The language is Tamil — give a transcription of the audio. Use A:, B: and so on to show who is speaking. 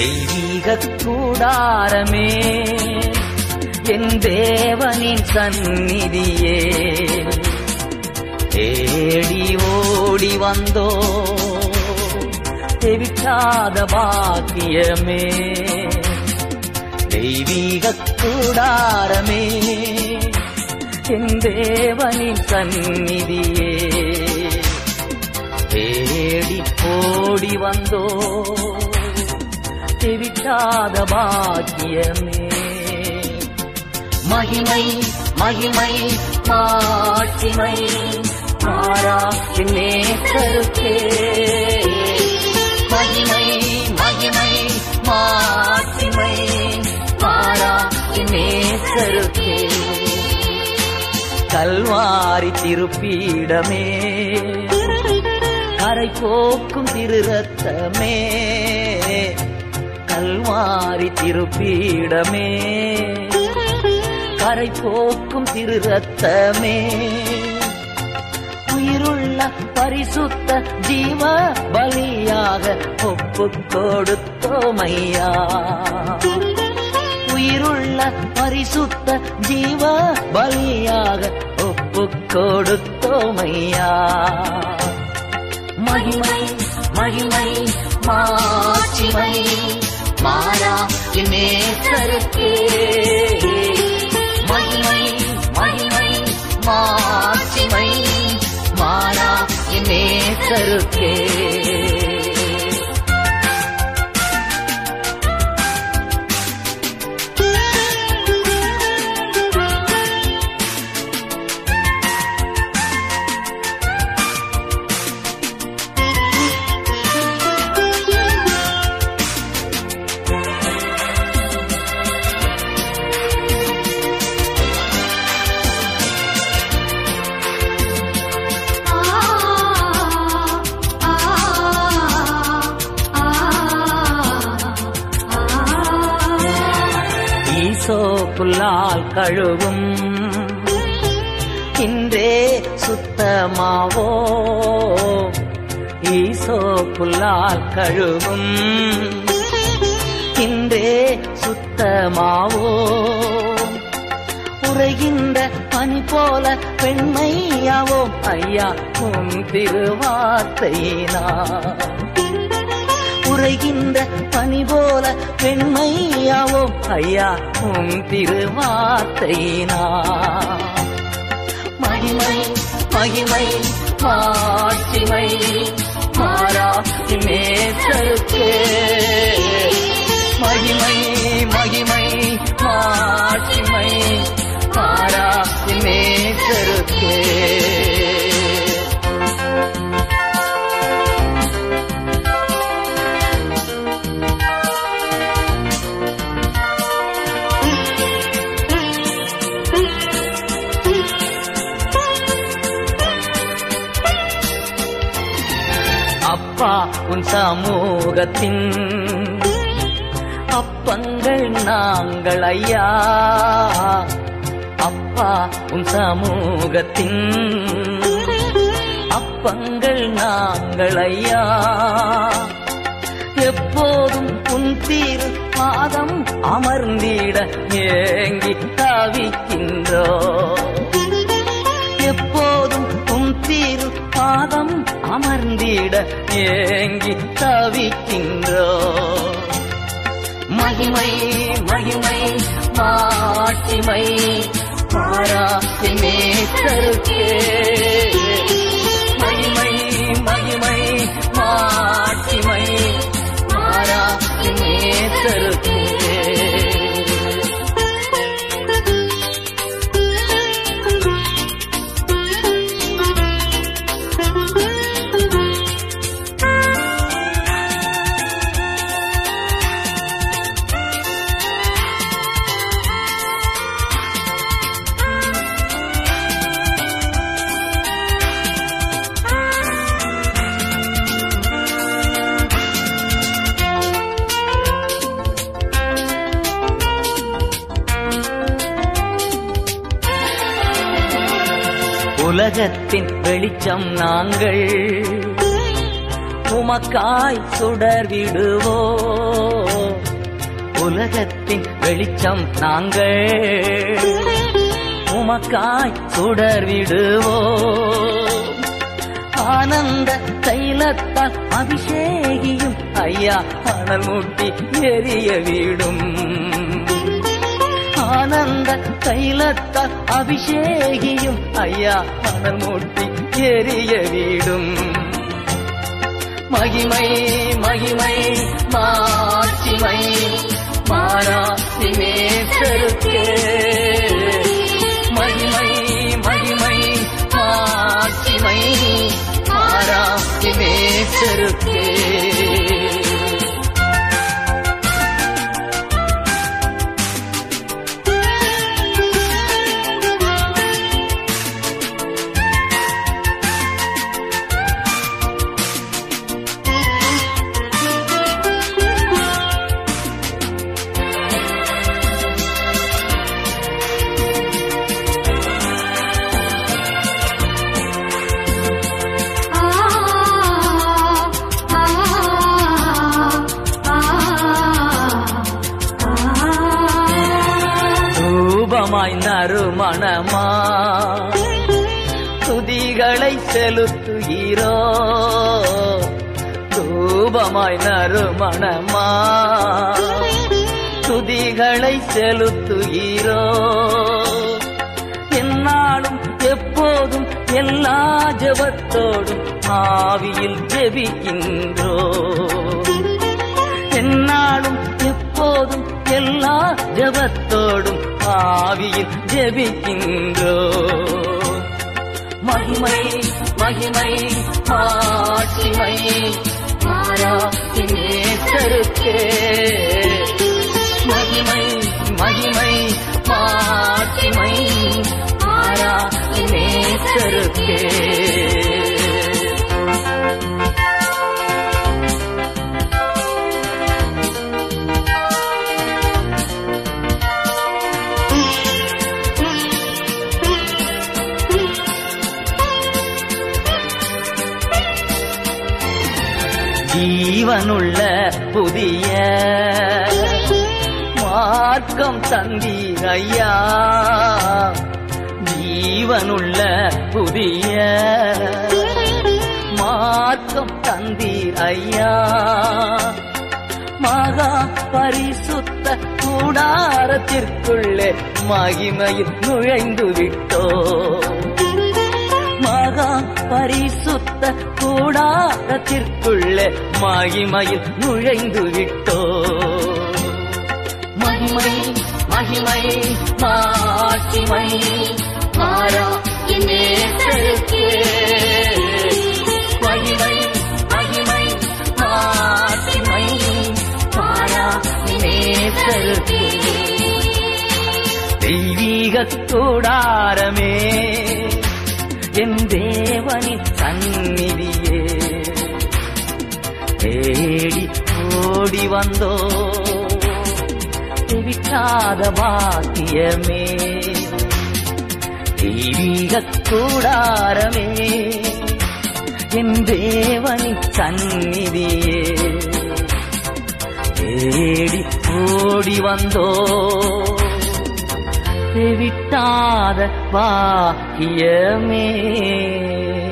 A: தெய்வீக கூடாரமே என் தேவனின் சந்நிதியே தேடி ஓடி வந்தோ தெவிட்டாத பாக்கியமே தெய்வீக கூடாரமே என் தேவனின் சந்நிதியே தேடி ஓடி வந்தோ தெவிட்டாத பாக்கியமே மகிமை மகிமை மாட்சிமை மாறா நேசருக்கே மகிமை மகிமை மாட்சிமை மாறா நேசருக்கே கல்வாரி திருப்பீடமே கரை போக்கும் திரு ரத்தமே கல்வாரி திருப்பீடமே கரை போக்கும் திரு ரத்தமே உயிருள்ள பரிசுத்த ஜீவ பலியாக ஒப்பு கொடுத்தோமையா உயிருள்ள பரிசுத்த ஜீவ பலியாக ஒப்பு கொடுத்தோமையா மகிமை மகிமை மாட்சிமை மாறா நேசருக்கே மகிமை மகிமை மாட்சிமை மாறா நேசருக்கே ஈசோ புல்லால் கழுவும் இன்றே சுத்தமாவோ ஈசோ புல்லால் கழுவும் இன்றே சுத்தமாவோ உரைகின்ற பனி போல பெண்மையாவோம் ஐயா உன் திருவார்த்தையினா உரைகின்ற பனி போல பெண்மையாவோம் ஐயா உம் திருவார்த்தையினா மகிமை மகிமை மாட்சிமை மாறா நேசருக்கே மகிமை மகிமை மாட்சிமை மாறா நேசருக்கே அப்பா உன் சமூகத்தின் அப்பங்கள் நாங்கள் ஐயா அப்பா உன் சமூகத்தின் அப்பங்கள் நாங்கள் ஐயா எப்போதும் உன் தீரு பாதம் அமர்ந்திட ஏங்கி தவிக்கின்றோ எப்போதும் உன் தீரு பாதம் அமர்ந்திட ஏங்கி தவிக்கின்றோ மகிமை மகிமை மாட்சிமை மாறா நேசருக்கே மகிமை மகிமை மாட்சிமை மாறா நேசருக்கே உலகத்தின் வெளிச்சம் நாங்கள் உமக்காய் சுடர்விடுவோம் உலகத்தின் வெளிச்சம் நாங்கள் உமக்காய் சுடர் விடுவோம் ஆனந்த தைலத்தால் அபிஷேகியும் ஐயா அனல் மூட்டி எரிய விடும் ஆனந்த தைலத்தால் அபிஷேகியும் ஐயா அனல் மூட்டி எரிய விடும் மகிமை மகிமை மாட்சிமை மாறாசினேசருக்கே மகிமை மகிமை மாட்சிமை மாறாசினேசருக்கே ரூபமாய் நறுமணமா துதிகளை செலுத்துகிறோ ரூபமாய் நறுமணமா துதிகளை செலுத்துகிறோ என்னாலும் எப்போதும் எல்லா ஜபத்தோடும் ஆவியில் ஜெபிக்கின்றோ என்னாலும் எப்போதும் எல்லா ஜபத்தோடும் ஆவியில் ஜெபிக்கின்றோ மகிமை மகிமை மாட்சிமை மாறாசினேசருக்கே மகிமை மகிமை மாட்சிமை மாறாசினேசருக்கே ஜீவனுள்ள புதிய மார்க்கம் தந்தீர் ஐயா ஜீவனுள்ள புதிய மார்க்கம் தந்தீர் ஐயா மகா பரிசுத்த கூடாரத்திற்குள்ளே மகிமையில் நுழைந்து விட்டோ மகா பரிசுத்த கூடாரத்திற்குள்ளே மகிமையில் நுழைந்து விட்டோ மகிமை மகிமை மாட்சிமை மாறா நேசருக்கே மகிமை மகிமை மாட்சிமை மாறா நேசருக்கே தெய்வீக கூடாரமே என் தேவனின் சந்நிதியே தேடி ஓடி வந்தோ விட்டாத பாக்கியமே தெய்வீக கூடாரமே என் தேவனின் சந்நிதியே தேடி ஓடி வந்தோ விட்டாத பாக்கியமே